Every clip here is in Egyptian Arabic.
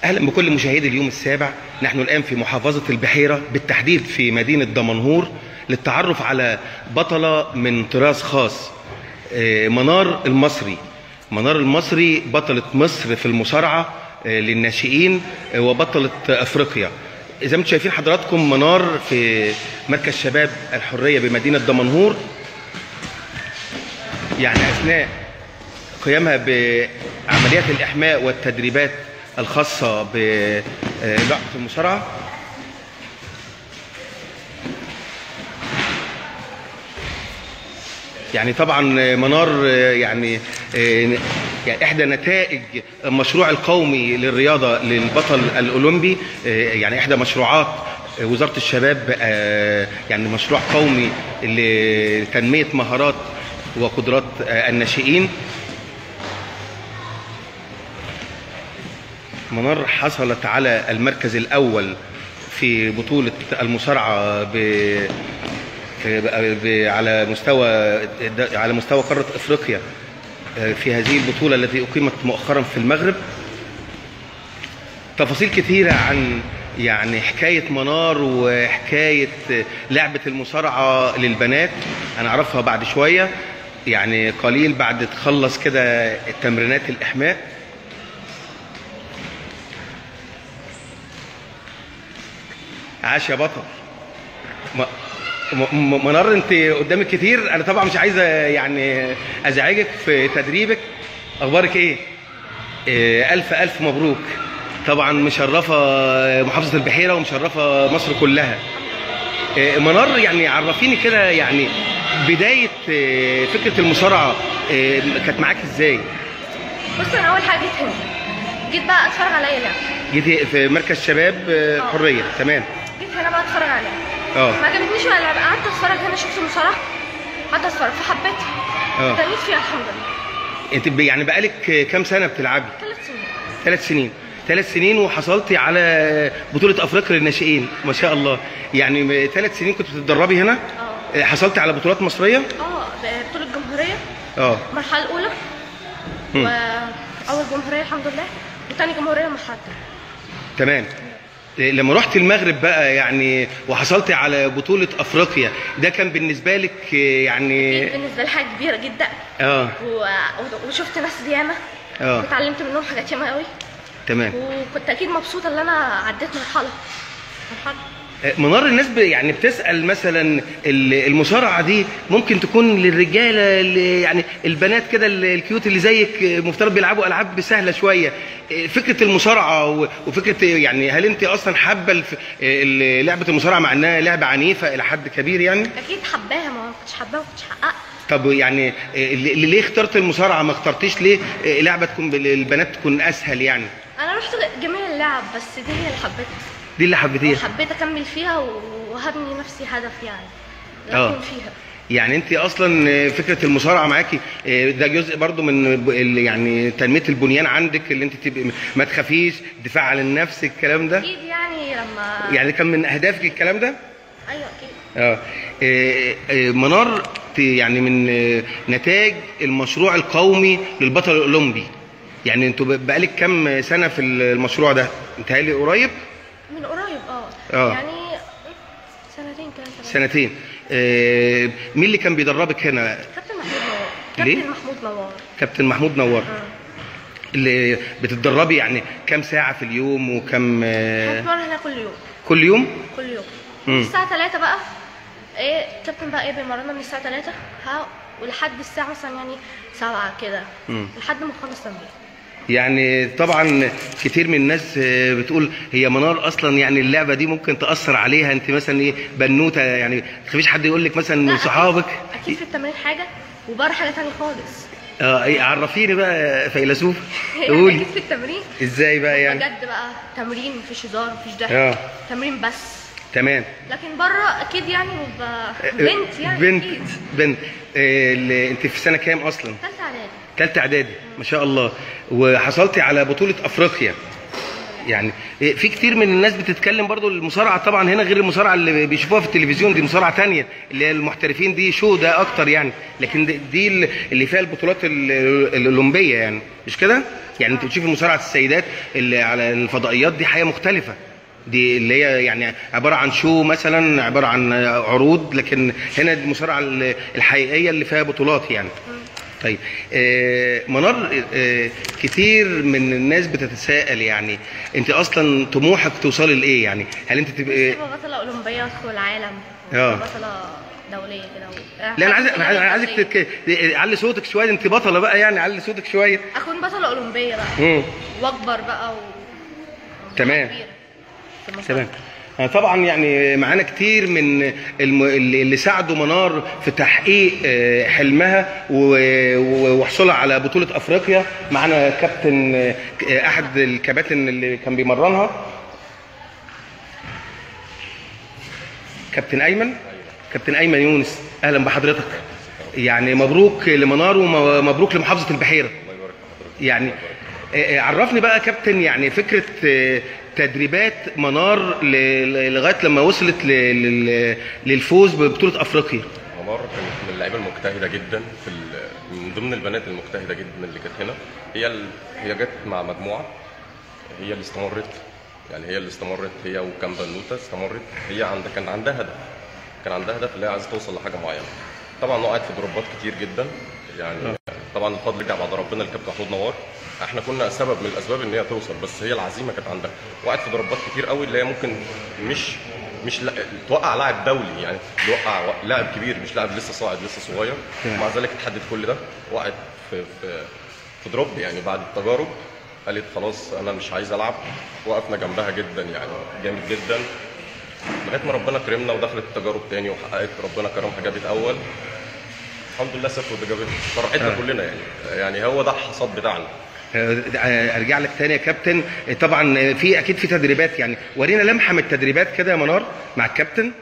اهلا بكل مشاهدي اليوم السابع نحن الان في محافظه البحيره بالتحديد في مدينه دمنهور للتعرف على بطله من طراز خاص آه، منار المصري منار المصري بطله مصر في المصارعه آه، للناشئين آه، وبطله افريقيا زي ما انتم شايفين حضراتكم منار في مركز شباب الحريه بمدينه دمنهور يعني اثناء قيامها بعمليات الإحماء والتدريبات الخاصة بلعبة المصارعة يعني طبعا منار يعني يعني احدى نتائج المشروع القومي للرياضه للبطل الاولمبي يعني احدى مشروعات وزاره الشباب يعني مشروع قومي لتنميه مهارات وقدرات الناشئين منار حصلت على المركز الأول في بطولة المصارعة ب... ب... على مستوى على مستوى قارة أفريقيا في هذه البطولة التي أقيمت مؤخرا في المغرب تفاصيل كثيرة عن يعني حكاية منار وحكاية لعبة المصارعة للبنات هنعرفها بعد شوية يعني قليل بعد تخلص كده التمرينات الإحماء عاش يا بطل م... م... منار انت قدامك كتير انا طبعا مش عايز يعني ازعجك في تدريبك اخبارك ايه إيه الف الف مبروك طبعا مشرفه محافظه البحيره ومشرفه مصر كلها إيه منار يعني عرفيني كده يعني بدايه إيه فكره المصارعه إيه كانت معاك ازاي بص انا اول حاجه جيت هنا جيت بقى اتفرج على اي لعبه جيتي في مركز شباب حريه تمام جيت هنا بقى اتفرج عليها اه ما عجبتنيش ولا لعبه قعدت اتفرج هنا شفت المصارعه قعدت اتفرج فحبيتها اه تنيت فيها الحمد لله انت ب- يعني بقالك كام سنه بتلعبي ثلاث سنين ثلاث سنين ثلاث سنين وحصلتي على بطولة أفريقيا للناشئين ما شاء الله يعني ثلاث سنين كنت بتتدربي هنا اه حصلتي على بطولات مصرية اه بطوله الجمهوريه اه المرحله الاولى مم. واول جمهوريه الحمد لله وتاني جمهوريه المرحله الثانيه تمام لما رحت المغرب بقى يعني وحصلتي على بطولة أفريقيا ده كان بالنسبة لك يعني بالنسبه لي حاجه كبيره جدا اه و... وشفت ناس ياما اه واتعلمت منهم حاجات ياما قوي تمام وكنت اكيد مبسوطه ان انا عديت مرحله مرحله منار الناس ب- يعني بتسأل مثلا ال- المصارعة دي ممكن تكون للرجالة اللي يعني البنات كده ال- الكيوت اللي زيك مفترض بيلعبوا ألعاب سهلة شوية فكرة المصارعة و- وفكرة يعني هل أنت أصلا حابة الف- ال- لعبة المصارعة مع إنها لعبة عنيفة إلى حد كبير يعني؟ اكيد حباها ما كنتش حباها ما كنتش حققها طب يعني ل- ليه اخترت المصارعة ما اخترتيش ليه لعبة تكون بال- البنات تكون أسهل يعني؟ انا رحت جميع اللعب بس دي هي اللي حبيتها دي اللي حبيتيها؟ وحبيت اكمل فيها وهبني نفسي هدف يعني آه. اكون فيها يعني انت اصلا فكره المصارعه معاكي ده جزء برضو من ب- ال- يعني تنميه البنيان عندك اللي انت تبقي ما تخافيش دفاع عن النفس الكلام ده اكيد يعني لما يعني كان من اهدافك الكلام ده ايوه اكيد اه إيه، إيه، منار ت- يعني من آه، نتاج المشروع القومي للبطل الاولمبي يعني انتوا ب- بقالك كام سنه في المشروع ده متهيألي قريب من قريب اه آه. يعني سنتين كده ثلاثة. سنتين آه، مين اللي كان بيدربك هنا كابتن محمود نوار ليه؟ كابتن محمود نوار كابتن محمود نوار آه. اللي بتتدربي يعني كام ساعة في اليوم وكم آه، هنتمرن هنا كل يوم كل يوم؟ كل يوم مم. الساعة 3 بقى ايه الكابتن بقى ايه بيمرنا من الساعة 3 ها ولحد الساعة مثلا يعني 7 كده مم. لحد ما نخلص تمرين يعني طبعا كتير من الناس آه، بتقول هي منار اصلا يعني اللعبة دي ممكن تأثر عليها انت مثلا ايه بنوتة يعني ما تخافيش حد يقول لك مثلا لا، من أكيد- صحابك اكيد في التمرين حاجة وبره حاجة تانية خالص اه إيه، عرفيني بقى فيلسوف يعني قولي اكيد في التمرين ازاي بقى يعني بجد بقى تمرين مفيش هزار مفيش ضحك اه تمرين بس تمام لكن بره اكيد يعني ببقى بنت يعني بنت اكيد بنت آه، اللي- انت في سنة كام اصلا؟ ثالثة اعدادي ثالثة اعدادي ما شاء الله وحصلتي على بطولة افريقيا يعني إيه، في كتير من الناس بتتكلم برضو المصارعه طبعا هنا غير المصارعه اللي بيشوفوها في التلفزيون دي مصارعه تانية اللي هي المحترفين دي شو ده اكتر يعني لكن دي- دي اللي فيها البطولات ال- الاولمبيه يعني مش كده يعني انت بتشوف مصارعه السيدات اللي على الفضائيات دي حاجه مختلفه دي اللي هي يعني عباره عن شو مثلا عباره عن عروض لكن هنا المصارعه ال- الحقيقيه اللي فيها بطولات يعني طيب آه، منار آه، كتير من الناس بتتساءل يعني انت اصلا طموحك توصلي لايه يعني هل انت تبقى تبقى بطلة أولمبية وأدخل العالم آه. بطلة دولية كده و- لا انا عايز انا عايز- أنا عايزك دولية. تتك... علي صوتك شويه انت بطله بقى يعني علي صوتك شويه أكون بطلة أولمبية بقى امم وأكبر بقى و... تمام. كبيرة في المصارعة. تمام آه، طبعا يعني معانا كتير من الم... اللي اللي ساعدوا منار في تحقيق آه، حلمها و- و- وحصولها على بطولة افريقيا معانا كابتن آه، احد الكباتن اللي كان بيمرنها كابتن ايمن كابتن ايمن يونس اهلا بحضرتك يعني مبروك لمنار ومبروك لمحافظة البحيرة يعني آه، آه، عرفني بقى يا كابتن يعني فكره آه، تدريبات منار ل- ل- لغايه لما وصلت ل- لل- للفوز ببطوله افريقيا عمار كانت من اللعيبه المجتهده جدا في ال- من ضمن البنات المجتهده جدا اللي كانت هنا هي ال... هي جت مع مجموعه هي اللي استمرت يعني هي اللي استمرت هي وكام بنوته استمرت هي عند كان عندها هدف كان عندها هدف اللي هي عايزه توصل لحاجه معينه طبعا وقعت في دروبات كتير جدا يعني طبعا الفضل يرجع بعد ربنا الكابتن محمود نوار احنا كنا سبب من الاسباب ان هي توصل بس هي العزيمه كانت عندها وقعت في ضربات كتير قوي اللي هي ممكن مش مش لا توقع لاعب دولي يعني توقع لاعب كبير مش لاعب لسه صاعد لسه صغير تمام. ومع ذلك اتحدد كل ده وقعت في في في دروب يعني بعد التجارب قالت خلاص انا مش عايز العب وقفنا جنبها جدا يعني جامد جدا لغايه ما ربنا كرمنا ودخلت التجارب تاني وحققت ربنا كرمها جابت اول الحمد لله سافرت وجابت فرحتنا كلنا يعني يعني هو ده الحصاد بتاعنا آه، آه، ارجع لك تاني يا كابتن آه، طبعا آه، في اكيد في تدريبات يعني ورينا لمحه من التدريبات كده يا منار مع الكابتن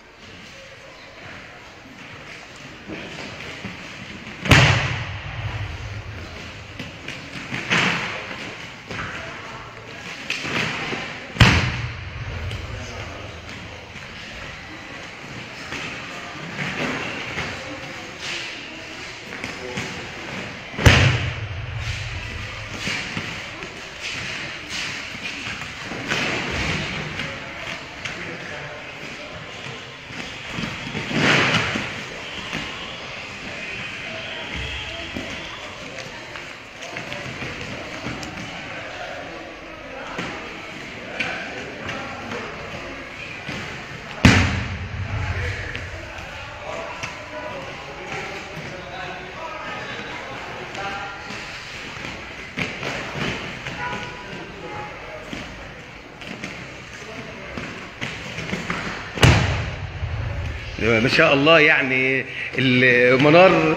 ما شاء الله يعني المنار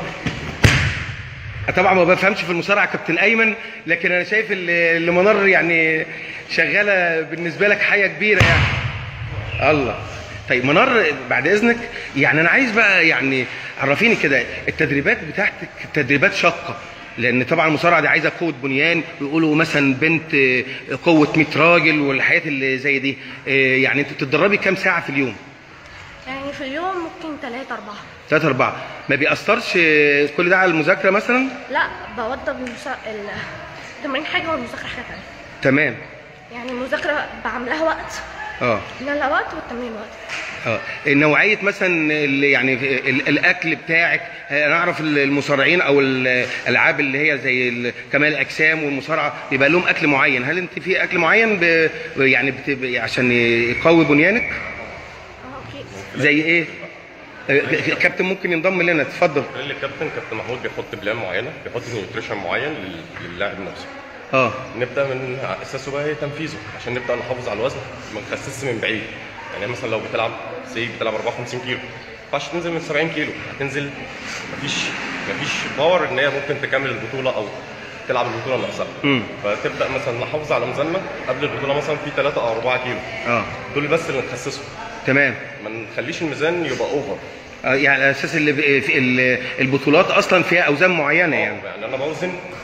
طبعا ما بفهمش في المصارعه كابتن ايمن لكن انا شايف اللي اللي منار يعني شغاله بالنسبه لك حاجه كبيره يعني الله طيب منار بعد اذنك يعني انا عايز بقى يعني عرفيني كده التدريبات بتاعتك تدريبات شاقه لان طبعا المصارعه دي عايزه قوه بنيان بيقولوا مثلا بنت قوه 100 راجل والحاجات اللي زي دي إيه يعني انت بتتدربي كام ساعه في اليوم يعني في اليوم ممكن ثلاثة أربعة ثلاثة أربعة ما بيأثرش كل ده على المذاكرة مثلا؟ لا بوضب المسا... ال- التمرين حاجة والمذاكرة حاجة تانية تمام يعني المذاكرة بعملها وقت اه إنها وقت والتمرين وقت اه نوعية مثلا ال- يعني ال- الأكل بتاعك أنا أعرف المصارعين أو الألعاب اللي هي زي ال- كمال الأجسام والمصارعة بيبقى لهم أكل معين هل أنت في أكل معين ب... يعني بت... عشان يقوي بنيانك؟ اه أوكي زي إيه؟ آه، كابتن ممكن ينضم لنا اتفضل اللي الكابتن كابتن محمود بيحط بلان معينه بيحط نيوتريشن معين لل- للاعب نفسه اه نبدا من اساسه بقى هي تنفيذه عشان نبدا نحافظ على الوزن ما نخسسش من بعيد يعني مثلا لو بتلعب سي بتلعب 54 كيلو ما ينفعش تنزل من 70 كيلو هتنزل مفيش مفيش باور ان هي ممكن تكمل البطوله او تلعب البطوله نفسها مم. فتبدا مثلا نحافظ على ميزاننا قبل البطوله مثلا في 3 او 4 كيلو اه دول بس اللي نخسسهم تمام ما نخليش الميزان يبقى اوفر آه، يعني على اساس اللي ب- في ال- البطولات اصلا فيها اوزان معينه يعني يعني انا بوزن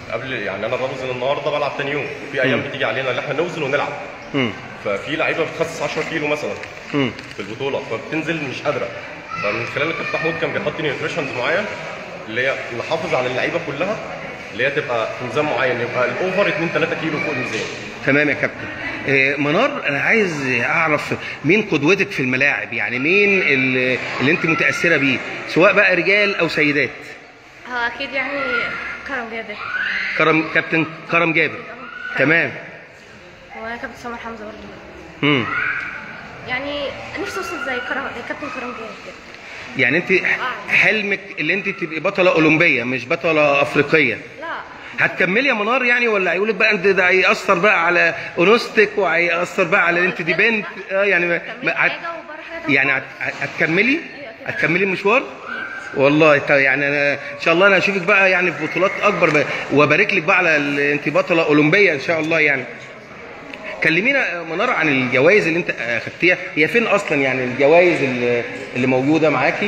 قبل يعني انا بوزن النهارده بلعب تاني يوم وفي ايام بتيجي علينا ان احنا نوزن ونلعب مم. ففي لعيبه بتخصص 10 كيلو مثلا مم. في البطوله فبتنزل مش قادره فمن خلال الكابتن محمود كان بيحط نيوتريشنز معين اللي هي نحافظ على اللعيبه كلها اللي هي تبقى في ميزان معين يبقى الاوفر 2 3 كيلو فوق الميزان تمام يا كابتن آه، منار انا عايز اعرف مين قدوتك في الملاعب يعني مين اللي, اللي انت متاثره بيه سواء بقى رجال او سيدات هو اكيد يعني كرم جابر كرم كابتن كرم جابر تمام وكابتن سمر حمزه برضه مم. يعني نفسي اوصل زي كرم كابتن كرم جابر كده يعني انت حلمك اللي انت تبقي بطله اولمبيه مش بطله افريقيه لا هتكملي يا منار يعني ولا هيقول لك بقى انت ده هيأثر بقى على انوثتك وهيأثر بقى على انت دي بنت اه يعني ما كملت ما هت حاجه وبره حاجه تانية. يعني هت- هتكملي هتكملي المشوار والله طيب يعني انا ان شاء الله انا اشوفك بقى يعني في بطولات اكبر بقى وابارك لك بقى على ال- انت بطله اولمبيه ان شاء الله يعني كلمينا منار عن الجوائز اللي انت اخدتيها هي فين اصلا يعني الجوائز اللي, اللي موجوده معاكي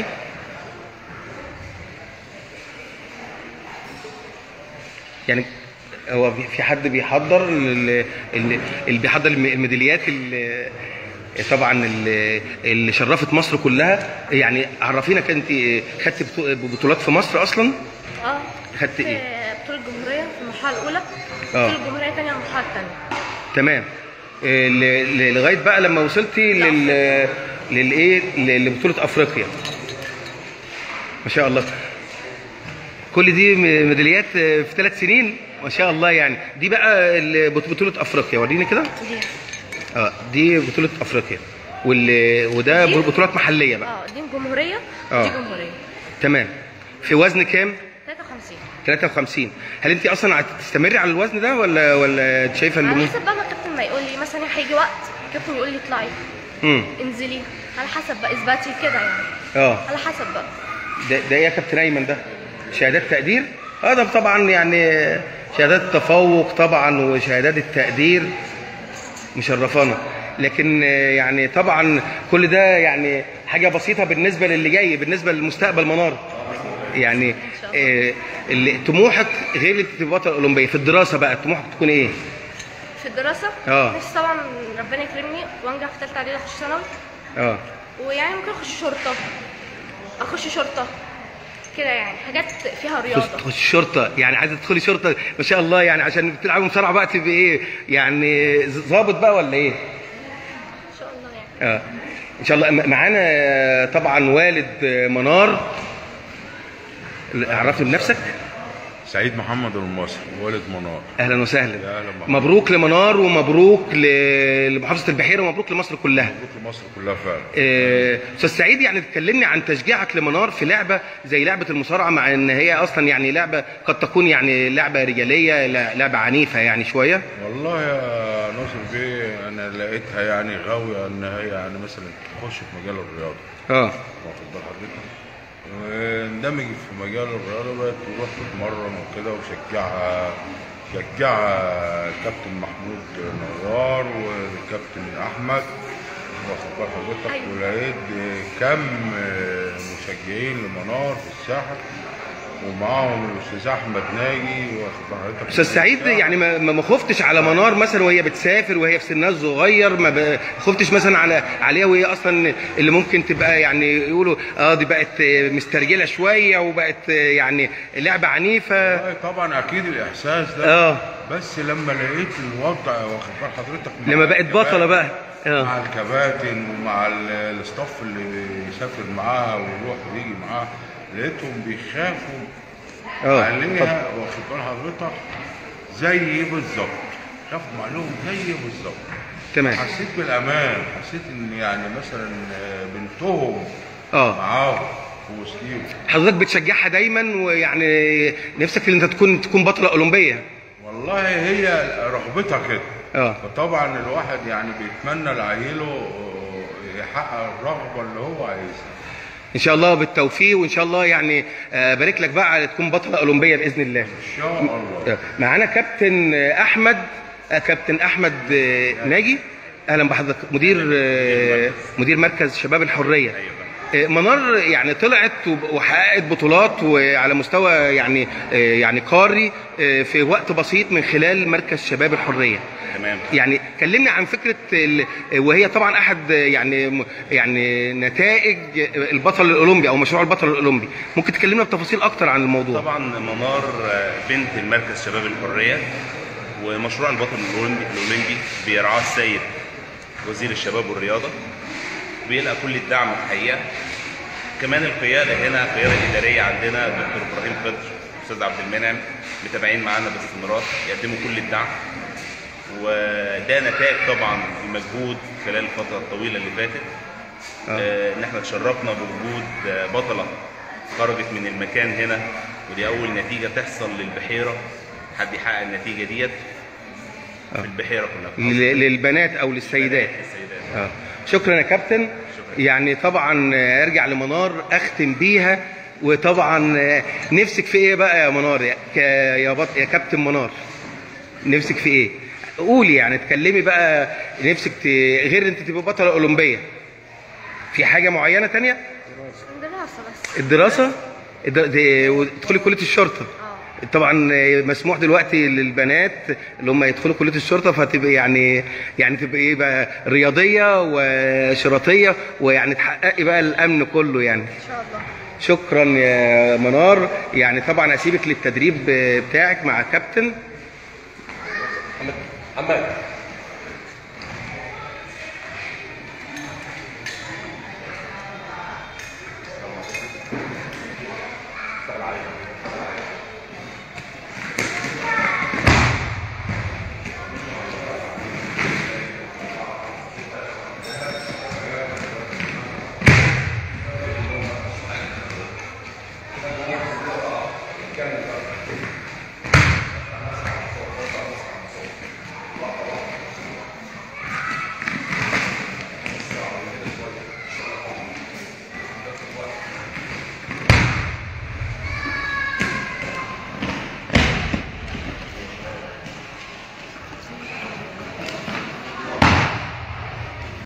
يعني هو في- في حد بيحضر ال- ال- اللي بيحضر الم- الميداليات اللي طبعا اللي- اللي شرفت مصر كلها يعني عرفينا كده انت خدت بطو- بطولات في مصر اصلا اه خدت في ايه؟ بطوله الجمهوريه في المرحله الاولى آه. بطوله الجمهوريه الثانيه المرحله الثانيه تمام إيه، ل- ل- لغايه بقى لما وصلتي لل للايه ل- لبطوله افريقيا ما شاء الله كل دي م- ميداليات آه، في ثلاث سنين ما شاء الله يعني دي بقى ال- بط- بطوله افريقيا وريني كده دي اه دي بطوله افريقيا وال... وده دي؟ بطولات محليه بقى اه دي جمهوريه آه. ودي جمهوريه تمام في وزن كام 53 53 هل انت اصلا هتستمري على الوزن ده ولا ولا انت شايفه اللي على ممكن حسب بقى ما الكابتن ما يقول لي مثلا هيجي وقت الكابتن يقول لي اطلعي امم انزلي على حسب بقى اثباتي كده يعني اه على حسب بقى ده, ده ايه يا كابتن ايمن ده شهادات تقدير اه ده طبعا يعني شهادات تفوق طبعا وشهادات التقدير مشرفانا لكن آه، يعني طبعا كل ده يعني حاجه بسيطه بالنسبه للي جاي بالنسبه للمستقبل منار يعني آه، اللي طموحك غير اللي تبقى بطل اولمبيه في الدراسه بقى طموحك تكون ايه في الدراسه آه. نفسي طبعا ربنا يكرمني وانجح في ثالثه اعدادي اخش ثانوي اه ويعني ممكن اخش شرطه اخش شرطه كده يعني حاجات فيها رياضه تخش شرطه يعني عايزه تدخلي شرطه ما شاء الله يعني عشان بتلعبوا مصارعه بقى تبقى ايه يعني ظابط بقى ولا ايه ان شاء الله يعني اه ان شاء الله م- معانا آه، طبعا والد آه، منار عرفني بنفسك سعيد محمد المصري والد منار اهلا وسهلا يا أهلا بك. مبروك لمنار ومبروك ل- لمحافظه البحيره ومبروك لمصر كلها مبروك لمصر كلها فعلا آه، استاذ سعيد يعني تكلمني عن تشجيعك لمنار في لعبه زي لعبه المصارعه مع ان هي اصلا يعني لعبه قد تكون يعني لعبه رجاليه لا- لعبه عنيفه يعني شويه والله يا ناصر بيه انا لقيتها يعني غاويه ان هي يعني مثلا تخش في مجال الرياضه اه واخد بال حضرتك واندمجت في مجال الرياضه بقت تروح تتمرن وكده وشجعها شجعها الكابتن محمود نوار والكابتن احمد واخد بال حضرتك أيوة. ولقيت كم مشجعين لمنار في الساحه ومعاهم الاستاذ احمد ناجي واخد بال حضرتك استاذ سعيد يعني ما ما ما خفتش على منار مثلا وهي بتسافر وهي في سنها الصغير ما ب- خفتش مثلا على عليها وهي اصلا اللي ممكن تبقى يعني يقولوا اه دي بقت مسترجله شويه وبقت يعني لعبه عنيفه والله طبعا اكيد الاحساس ده اه بس لما لقيت الوضع واخد بال حضرتك مع لما بقت بطله الكباتن- بقى اه مع الكباتن ومع ال- الاستاف اللي بيسافر معاها ويروح ويجي معاها لقيتهم بيخافوا اه عليها واخد بال حضرتك زي بالظبط خافوا عليهم زي بالظبط تمام حسيت بالامان حسيت ان يعني مثلا بنتهم اه معاهم في وسطيهم حضرتك بتشجعها دايما ويعني نفسك ان انت تكون تكون بطله اولمبيه والله هي رغبتها كده اه فطبعا الواحد يعني بيتمنى لعيله يحقق الرغبه اللي هو عايزها ان شاء الله بالتوفيق وان شاء الله يعني آه، بارك لك بقى على تكون بطله اولمبيه باذن الله ان شاء الله معانا كابتن احمد آه، كابتن احمد آه، ناجي اهلا بحضرتك مدير آه، مدير مركز شباب الحريه آه، منار يعني طلعت وب- وحققت بطولات وعلى مستوى يعني آه، يعني قاري آه، في وقت بسيط من خلال مركز شباب الحريه تمام يعني كلمني عن فكره ال- وهي طبعا احد يعني يعني نتائج البطل الاولمبي او مشروع البطل الاولمبي ممكن تكلمنا بتفاصيل اكتر عن الموضوع طبعا منار آه، بنت المركز شباب الحريه ومشروع البطل الاولمبي الاولمبي بيرعاه السيد وزير الشباب والرياضه بيلقى كل الدعم الحقيقه كمان القياده هنا القياده الاداريه عندنا دكتور ابراهيم خضر استاذ عبد المنعم متابعين معانا باستمرار يقدموا كل الدعم وده نتائج طبعا المجهود خلال الفتره الطويله اللي فاتت آه، ان احنا تشرفنا بوجود آه، بطله خرجت من المكان هنا ودي اول نتيجه تحصل للبحيره حد يحقق النتيجه ديت في البحيره كلها ل- للبنات او للسيدات السيدات آه. شكرا يا كابتن يعني طبعا آه، ارجع لمنار اختم بيها وطبعا آه، نفسك في ايه بقى يا منار يا, ك- يا, بط... يا كابتن منار نفسك في ايه قولي يعني اتكلمي بقى نفسك ت... غير انت تبقى بطلة اولمبية في حاجة معينة تانية دراسة بس الدراسة الد- دي- وتدخلي كلية الشرطة اه طبعا مسموح دلوقتي للبنات اللي هم يدخلوا كليه الشرطه فتبقى يعني يعني تبقى ايه بقى رياضيه وشرطيه ويعني تحققي بقى الامن كله يعني ان شاء الله شكرا يا منار يعني طبعا اسيبك للتدريب بتاعك مع كابتن محمد محمد